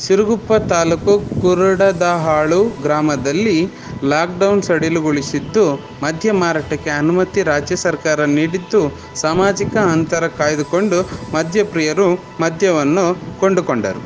ಸಿರುಗುಪ್ಪ ತಾಲೂಕು ಕುರುಡದಹಾಳು ಗ್ರಾಮದಲ್ಲಿ ಲಾಕ್ಡೌನ್ ಸಡಿಲುಗೊಳಿಸಿದ್ದು ಮದ್ಯ ಮಾರಾಟಕ್ಕೆ ಅನುಮತಿ ರಾಜ್ಯ ಸರ್ಕಾರ ನೀಡಿದ್ದು ಸಾಮಾಜಿಕ ಅಂತರ ಕಾಯ್ದುಕೊಂಡು ಮದ್ಯಪ್ರಿಯರು ಮದ್ಯವನ್ನು ಕೊಂಡುಕೊಂಡರು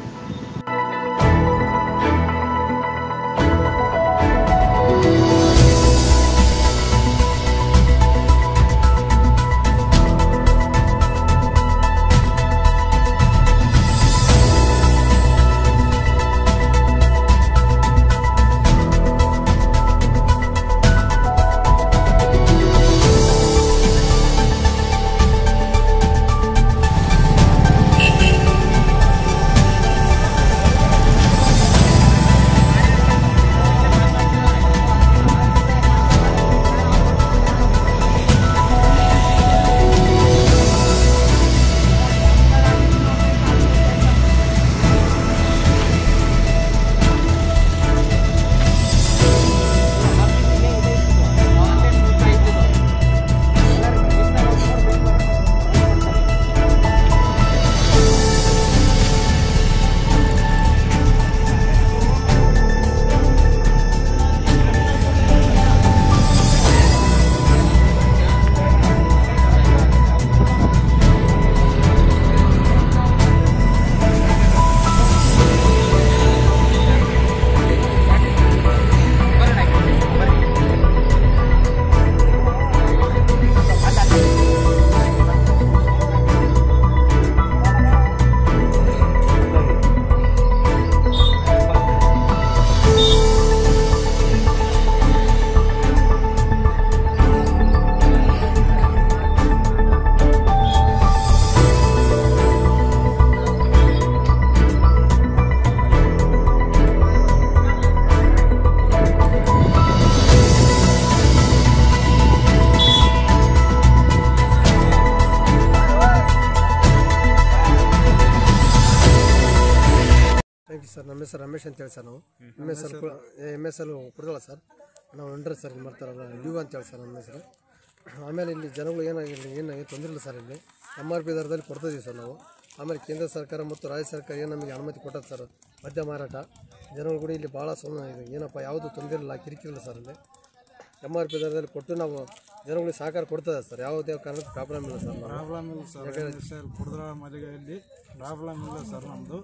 ಥ್ಯಾಂಕ್ ಯು ಸರ್ ನಮ್ಮ ಹೆಸರು ರಮೇಶ್ ಅಂತ ಹೇಳಿ ಸರ್ ನಾವು M S L M S L ಕೊಡೋಲ್ಲ ಸರ್ ನಾವು ಅಂಡ್ರೆ ಸರ್ ಇಲ್ಲಿ ಮಾಡ್ತಾರಲ್ಲ ಯು ಅಂತ ಹೇಳಿ ಸರ್ ನಮ್ಮ ಹೆಸರು ಆಮೇಲೆ ಇಲ್ಲಿ ಜನಗಳು ಏನಾಗಿಲ್ಲ ಏನು ಏನು ತೊಂದರೆ ಇಲ್ಲ ಸರ್ ಇಲ್ಲಿ ಎಮ್ ಆರ್ ಪಿ ದರದಲ್ಲಿ ಕೊಡ್ತಿದ್ದೀವಿ ಸರ್ ನಾವು ಆಮೇಲೆ ಕೇಂದ್ರ ಸರ್ಕಾರ ಮತ್ತು ರಾಜ್ಯ ಸರ್ಕಾರ ಏನು ನಮಗೆ ಅನುಮತಿ ಕೊಟ್ಟದ್ದು ಸರ್ ಮದ್ಯ ಮಾರಾಟ ಜನಗಳು ಕೂಡ ಇಲ್ಲಿ ಭಾಳ ಸುಮ್ಮನೆ ಇದೆ ಏನಪ್ಪ ಯಾವುದು ತೊಂದರೆ ಇಲ್ಲ ಕಿರಿಕಿರಿಲ್ಲ ಸರ್ ಇಲ್ಲಿ ಎಮ್ ಆರ್ ಪಿ ದರದಲ್ಲಿ ಕೊಟ್ಟು ನಾವು ಜನಗಳಿಗೆ ಸಹಕಾರ ಕೊಡ್ತದೆ ಸರ್ ಯಾವುದೇ ಕಾರಣಕ್ಕೂ ಪ್ರಾಬ್ಲಮ್ ಇಲ್ಲ ಸರ್ ನಾವು ಪ್ರಾಬ್ಲಮ್ ಇಲ್ಲ ಸರ್ ಸರ್ ಕುಡ್ದ್ರ ಮಲ್ಲಿಗೆಯಲ್ಲಿ ಪ್ರಾಬ್ಲಮ್ ಇಲ್ಲ ಸರ್ ನಮ್ಮದು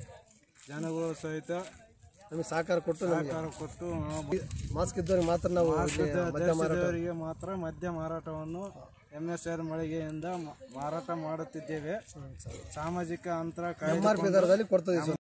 ಜನಗಳು ಸಹಿತ ನಮಗೆ ಸಹಕಾರ ಕೊಟ್ಟು ನಮಗೆ ಸಹಕಾರ ಕೊಟ್ಟು ನಾವು ಮಾಸ್ಕ್ ಇದ್ದವ್ರಿಗೆ ಮಾತ್ರ ನಾವು ಇಲ್ಲಿ ಮದ್ಯ ಮಾರಾಟ ದೇಶದವರಿಗೆ ಮಾತ್ರ ಮದ್ಯ ಮಾರಾಟವನ್ನು ಎಂ ಎಸ್ ಆರ್ ಮಳಿಗೆಯಿಂದ ಮ- ಮಾರಾಟ ಮಾಡುತ್ತಿದ್ದೇವೆ ಸಾಮಾಜಿಕ ಅಂತರ ಎಮ್ ಆರ್ ಪಿ ದರದಲ್ಲಿ ಕೊಡ್ತದೆ ಸರ್